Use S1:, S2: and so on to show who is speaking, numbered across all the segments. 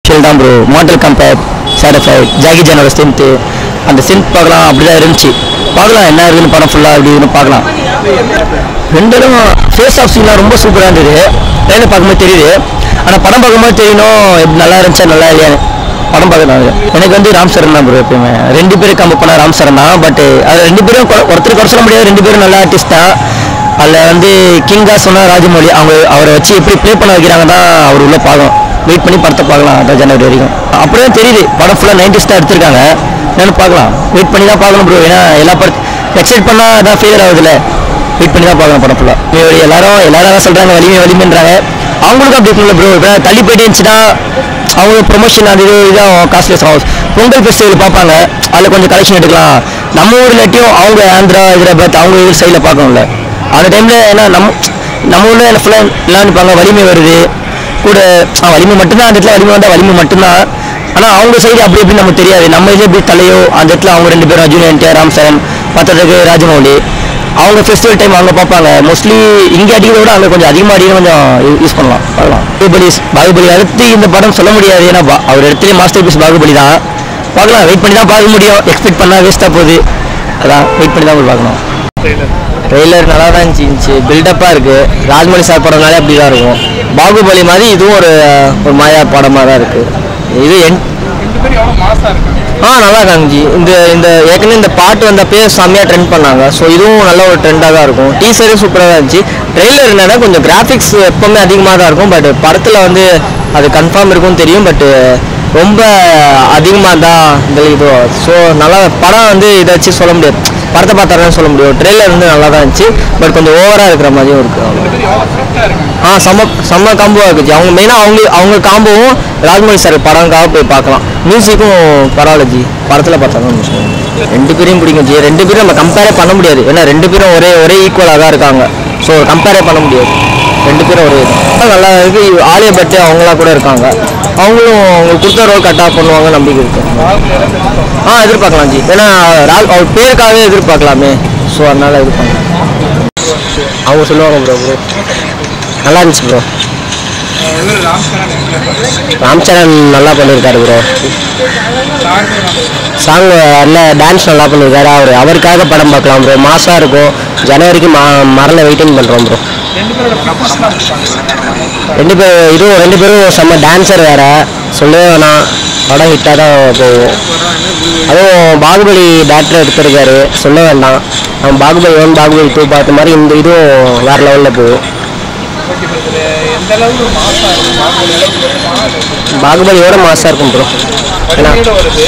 S1: feel தான் bro model compare satisfy ஜாகி ஜானோட ஸ்ட்ரென்த்து அந்த ஸ்ட்ரென்த் பார்க்கலாம் அப்படி தான் இருந்துச்சு பார்க்கலாம் என்ன இருக்குன்னு படம் ஃபுல்லாக அப்படி இதுன்னு பார்க்கலாம் ரெண்டும் ஃபேஸ் ஆஃப் சீன்லாம் ரொம்ப சூப்பராக இருந்தது ட்ரெயினில் பார்க்கும்போது தெரியுது ஆனால் படம் பார்க்கும்போது தெரியணும் எப்படி நல்லா இருந்துச்சா நல்லா இல்லையான்னு படம் பார்க்கணும் எனக்கு வந்து ராம் சரண் தான் ப்ரோ எப்பயுமே ரெண்டு பேரும் கம்பேர் பண்ணால் ராம் சரண் தான் பட் அது ரெண்டு பேரும் கொ- ஒருத்தர் குறை சொல்ல முடியாது ரெண்டு பேரும் நல்ல ஆர்டிஸ்ட் தான் அதில் வந்து கிங்கா சொன்னா ராஜமௌழி அவங்க அவரை வச்சு எப்படி ப்ளே பண்ண வைக்கிறாங்க தான் அவர் உள்ள பார்க்கணும் வெயிட் பண்ணி படத்தை பார்க்கலாம் அதான் ஜனவரி வரைக்கும் அப்படியே தெரியுது படம் ஃபுல்லாக நைன்டிஸ் தான் எடுத்திருக்காங்க என்னன்னு பார்க்கலாம் வெயிட் பண்ணி தான் பார்க்கணும் ப்ரோ ஏன்னா எல்லா படம் எக்ஸைட் பண்ணால் அதான் ஃபெயிலியர் ஆகுதுல்ல வெயிட் பண்ணி தான் பார்க்கணும் படம் ஃபுல்லாக எல்லாரும் எல்லாரும் தான் சொல்கிறாங்க வலிமை வலிமைன்றாங்க அவங்களுக்கும் அப்படி இருக்குல்ல ப்ரோ இப்போ தள்ளி போயிட்டு இருந்துச்சுன்னா அவங்க ப்ரொமோஷன் அது இது இதாக காஸ்ட்லியஸ் ஆகும் பொங்கல் ஃபெஸ்டிவல் பார்ப்பாங்க அதில் கொஞ்சம் கலெக்ஷன் எடுக்கலாம் நம்ம ஊர் இல்லாட்டியும் அவங்க ஆந்திரா ஹைதராபாத் அவங்க ஊர் சைடில் பார்க்கணும்ல அந்த டைமில் ஏன்னா நம்ம நம்ம ஊரில் ஃபுல்லாக எல்லாம் நினைப்பாங்க வலிமை வருது கூட ஆ, வலிமை மட்டும்தான் அந்த இடத்துல வலிமை வந்தால் வலிமை மட்டும்தான் ஆனால் அவங்க சைடு அப்படி எப்படி நமக்கு தெரியாது நம்ம இது எப்படி தலையோ அந்த இடத்துல அவங்க ரெண்டு பேரும் அர்ஜுன் என்டிஆர் ராம் சரண் பத்ததுக்கு ராஜமௌலி அவங்க ஃபெஸ்டிவல் டைம் அவங்க பார்ப்பாங்க மோஸ்ட்லி இங்கே அடிக்கிறத விட அங்கே கொஞ்சம் அதிகமாக அடிக்க கொஞ்சம் யூஸ் பண்ணலாம் பார்க்கலாம் பாகுபலி பாகுபலி அடுத்து இந்த படம் சொல்ல முடியாது ஏன்னா பா- அவர் இடத்துல மாஸ்டர் பீஸ் பாகுபலி தான் பார்க்கலாம் வெயிட் பண்ணி தான் பார்க்க முடியும் எக்ஸ்பெக்ட் பண்ணால் வேஸ்ட்டாக போகுது அதான் வெயிட் பண்ணி தான் போய் பார்க்கணும் ட்ரெய்லர் நல்லா தான் இருந்துச்சு பில்டப்பாக இருக்குது ராஜ்மௌழி சார் படம்னாலே அப்படி தான் இருக்கும் பாகுபலி மாதிரி இதுவும் ஒரு ஒரு மாயா படமாக தான் இருக்குது இது என்
S2: ரெண்டு பேரும் எவ்வளோ மாசா இருக்காங்க
S1: ஆ நல்லா இருக்காங்கஜி இந்த இந்த ஏற்கனவே இந்த பாட்டு வந்தப்பே செம்மையாக ட்ரெண்ட் பண்ணாங்க ஸோ இதுவும் நல்ல ஒரு ட்ரெண்டாக தான் இருக்கும் டீசரே சூப்பராக தான் இருந்துச்சு ட்ரெய்லர் என்னன்னா கொஞ்சம் கிராஃபிக்ஸ் எப்பவுமே அதிகமாக தான் இருக்கும் பட் படத்தில் வந்து அது கன்ஃபார்ம் இருக்கும்னு தெரியும் பட் ரொம்ப அதிகமாக தான் இந்த இது ஸோ நல்லா படம் வந்து இதை வச்சு சொல்ல முடியாது படத்தை பார்த்தாதான் சொல்ல முடியும் ட்ரெய்லர் வந்து நல்லா தான் இருந்துச்சு பட் கொஞ்சம் ஓவராக இருக்கிற மாதிரியும் இருக்குது
S2: ரெண்டு பேரும் எவ்வளோ ஃபிட்டாக இருக்காங்க
S1: ஆ செம்ம செம்ம காம்போவாக இருக்குச்சு அவங்க மெயினாக அவங்க அவங்க காம்போவும் ராஜ்மௌழி சார் படம்காக போய் பார்க்கலாம் மியூசிக்கும் பரவாயில்ல ஜி படத்தில் பார்த்தாங்க ரெண்டு பேரையும் பிடிக்கும் ஜி ரெண்டு பேரும் நம்ம கம்பேரே பண்ண முடியாது ஏன்னா ரெண்டு பேரும் ஒரே ஒரே ஈக்குவலாக தான் இருக்காங்க ஸோ கம்பேரே பண்ண முடியாது ரெண்டு பேரும் ஒரே இது நல்லா இருக்கு ஆலியா பட்டு அவங்களாம் கூட இருக்காங்க அவங்களும் அவங்க கொடுத்த ரோல் கட்டாக பண்ணுவாங்க நம்பிக்கை இருக்கு ஆ எதிர்பார்க்கலாம் ஜி ஏன்னா ரால் அவர் பேருக்காகவே எதிர்பார்க்கலாமே ஸோ அதனால எதிர்பார்க்கலாம் அவங்க சொல்லுவாங்க ப்ரோ ப்ரோ நல்லா இருந்துச்சு ப்ரோ
S2: இவர் ராம் சரண் என்டிஆர்
S1: ராம் சரண் நல்லா பண்ணியிருக்காரு ப்ரோ
S2: சாருமே நம்ம
S1: சாங் நல்ல டான்ஸ் நல்லா பண்ணியிருக்காரு அவர் அவருக்காக படம் பார்க்கலாம் ப்ரோ மாசாக இருக்கும் ஜனவரிக்கு மா மரண வெயிட்டிங் பண்ணுறோம் ப்ரோ
S2: ரெண்டு பேரோட ஃபிட்னஸ்லாம் இருப்பாங்க
S1: ரெண்டு பேர் இதுவும் ரெண்டு பேரும் செம்ம டான்ஸர் வேற சொல்லவே வேணாம் படம் ஹிட்டாக தான் போகும் அதுவும் பாகுபலி டேரக்டர் எடுத்திருக்காரு சொல்ல வேண்டாம் அவன் பாகுபலி ஒன் பாகுபலி டூ பார்த்த மாதிரி இந்த இதுவும் வேற லெவலில் போகும்
S2: ஓகே பிரதர் எந்த அளவுக்கு ஒரு மாசா இருக்கும் பாகுபலி அளவுக்கு வருமா அது
S1: பாகுபலியோட மாசாக இருக்கும் ப்ரோ ஏன்னா
S2: வலிமையோட வருது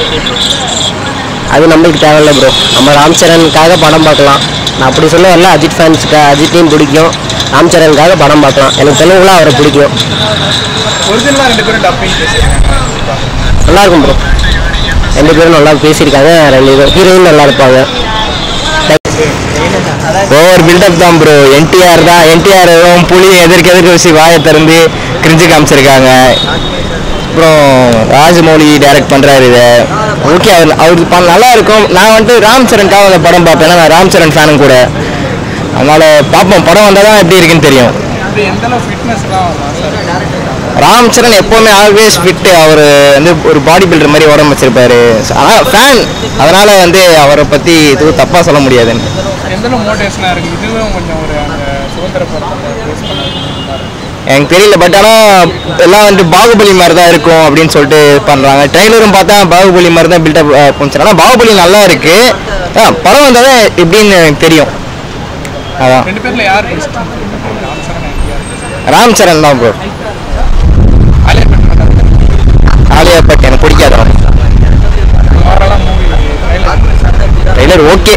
S1: அது நம்மளுக்கு தேவையில்ல ப்ரோ நம்ம ராம் சரணுக்காக படம் பார்க்கலாம் நான் அப்படி சொல்ல வரல அஜித் ஃபேன்ஸுக்கு அஜித்தையும் பிடிக்கும் ராம் சரணுக்காக படம் பார்க்கலாம் எனக்கு தெலுங்குலாம் அவரை பிடிக்கும்
S2: ஒரிஜினலாக ரெண்டு பேரும் டப்பிங் பேசியிருக்காங்க
S1: நல்லா இருக்கும் ப்ரோ ரெண்டு பேரும் நல்லா பேசியிருக்காங்க ரெண்டு ஹீரோயின் நல்லா இருப்பாங்க ஓவர் பில்டப் தான் ப்ரோ என்டிஆர் தான் என்டிஆர் புலி எதிர்க்க எதிர்க்க வச்சு வாயை திறந்து கிரிஞ்சு காமிச்சிருக்காங்க அப்புறம் ராஜமௌலி டைரக்ட் பண்ணுறாரு இதை ஓகே அவர் அவருக்கு ப- நல்லா இருக்கும் நான் வந்துட்டு ராம் சரண்காக அந்த படம் பார்ப்பேன் ஏன்னா நான் ராம் சரண் ஃபேனும் கூட அதனால் பார்ப்போம் படம் வந்தால் தான் எப்படி இருக்குன்னு தெரியும்
S2: இது எந்த அளவு ஃபிட்னஸ்லாம் மாசா இருக்கு
S1: ராம் சரண் எப்போவுமே ஆல்வேஸ் ஃபிட்டு அவர் வந்து ஒரு பாடி பில்டர் மாதிரி உடம்பு வச்சிருப்பாரு ஆனால் ஃபேன் அதனால வந்து அவரை பற்றி எதுவும் தப்பாக சொல்ல முடியாதுன்னு
S2: எந்த அளவு மோட்டிவேஷனாக இருக்குது இதுவும் கொஞ்சம் ஒரு அந்த சுதந்திர படத்தை பேஸ் பண்ண
S1: எனக்கு தெரியல பட் ஆனால் எல்லாம் வந்து பாகுபலி மாதிரி தான் இருக்கும் அப்படின்னு சொல்லிட்டு பண்ணுறாங்க ட்ரெய்லரும் பார்த்தா பாகுபலி மாதிரி தான் பில்டப் கொஞ்சம் ஆனால் பாகுபலி நல்லா இருக்கு ஆ படம் வந்தால் தான் எப்படின்னு எனக்கு தெரியும் அதான்
S2: ரெண்டு பேர்ல யார் பெஸ்ட் ராம் சரண் என்டிஆர்
S1: ராம் சரண் தான் ப்ரோ
S2: ஆலியா பட் மட்டும்
S1: ஆலியா பட் எனக்கு பிடிக்காது அவன்
S2: ஓவராலாக மூவி
S1: ட்ரெய்லர் ஓகே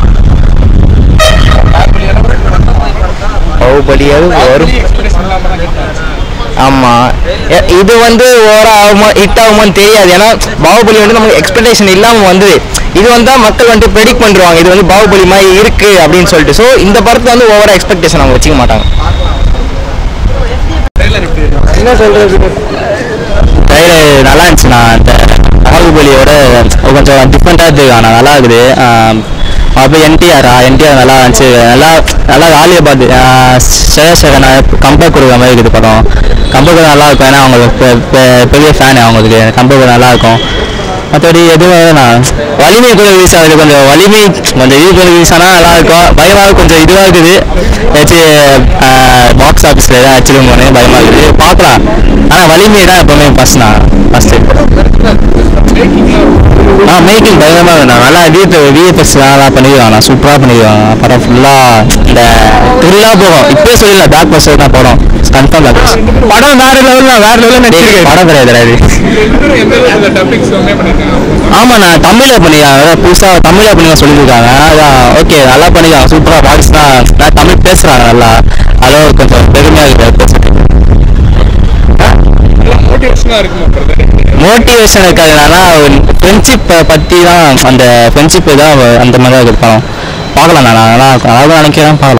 S2: பாகுபலி அளவு
S1: பாகுபலியாவது வரும்
S2: எக்ஸ்பிரஷன் இல்லாமல் தான் ஹிட் ஆச்சு
S1: ஆமாம் இது வந்து ஓவரா ஆகுமா ஹிட் ஆகுமான்னு தெரியாது ஏன்னா பாகுபலி வந்து நமக்கு எக்ஸ்பெக்டேஷன் இல்லாமல் வந்தது இது வந்தால் மக்கள் வந்துட்டு ப்ரெடிக்ட் பண்ணுவாங்க இது வந்து பாகுபலி மாதிரி இருக்கு அப்படின்னு சொல்லிட்டு ஸோ இந்த படத்தை வந்து ஓவரா எக்ஸ்பெக்டேஷன் அவங்க வச்சுக்க மாட்டாங்க
S2: ட்ரெய்லர் எப்படி இருக்கு
S1: என்ன சொல்றது ட்ரைலர் நல்லா இருந்துச்சுண்ணா அந்த பாகுபலியோட கொஞ்சம் டிஃப்ரெண்ட்டாக இருந்துக்காண்ணா நல்லா இருக்குது அப்போ என்டிஆரா என்டிஆர் நல்லா இருந்துச்சு நல்லா நல்லா ஆலியா பாத் சேகனா கம்பேர் கொடுக்குற மாதிரி இருக்குது படம் கம்பேர் கூட நல்லா இருக்கும் ஏன்னா அவங்க பெ- பெ- பெரிய ஃபேன் அவங்களுக்கு கம்பேர் கூட நல்லா இருக்கும் மற்றபடி எதுவும் நான் வலிமை கூட ரிலீஸ் ஆகுது கொஞ்சம் வலிமை கொஞ்சம் இது கூட ரிலீஸ் ஆனால் நல்லா இருக்கும் பயமாக கொஞ்சம் இதுவாக இருக்குது ஏதாச்சும் பாக்ஸ் ஆஃபீஸில் எதாவது வச்சிருக்கோன்னு பயமாக இருக்குது பார்க்கலாம் ஆனால் வலிமை தான் எப்பவுமே ஃபஸ்ட் நான் ஃபஸ்ட்டு ஆ மேக்கிங் பயங்கரமாக இருக்கும் நல்லா வீட்டில் விஎஃப்எக்ஸ் நல்லா பண்ணிடுவாங்க நான் சூப்பராக பண்ணிடுவாங்க படம் ஃபுல்லாக இந்த த்ரில்லாக போகும் இப்போயே சொல்லல பேக் பஸ் தான் படம் கன்ஃபார்ம் பேக் படம் வேற லெவலில் வேற லெவலில் நடிச்சிருக்கேன் படம் கிடையாது கிடையாது
S2: ரெண்டு எந்த அளவுக்கு டப்பிங்ஸ் வந்து பண்ணிருக்காங்க
S1: ஆமாம் நான் தமிழில் பண்ணிருக்காங்க புதுசாக தமிழில் பண்ணி சொல்லியிருக்காங்க அதான் ஓகே நல்லா பண்ணிருக்காங்க சூப்பராக வாய்ஸ் தான் நான் தமிழ் பேசுகிறாங்க நல்லா அதுவும் கொஞ்சம் பெருமையாக இருக்குது பேசுறது
S2: மோட்டிவேஷனாக இருக்குமா பிரதர்
S1: மோட்டிவேஷன் இருக்காதுனால ஃப்ரெண்ட்ஷிப்பை பற்றி தான் அந்த ஃப்ரெண்ட்ஷிப் தான் அந்த மாதிரி தான் இருக்குது படம் பார்க்கலாம் நான் நல்லா நல்லா நினைக்கிறேன் பார்க்கலாம்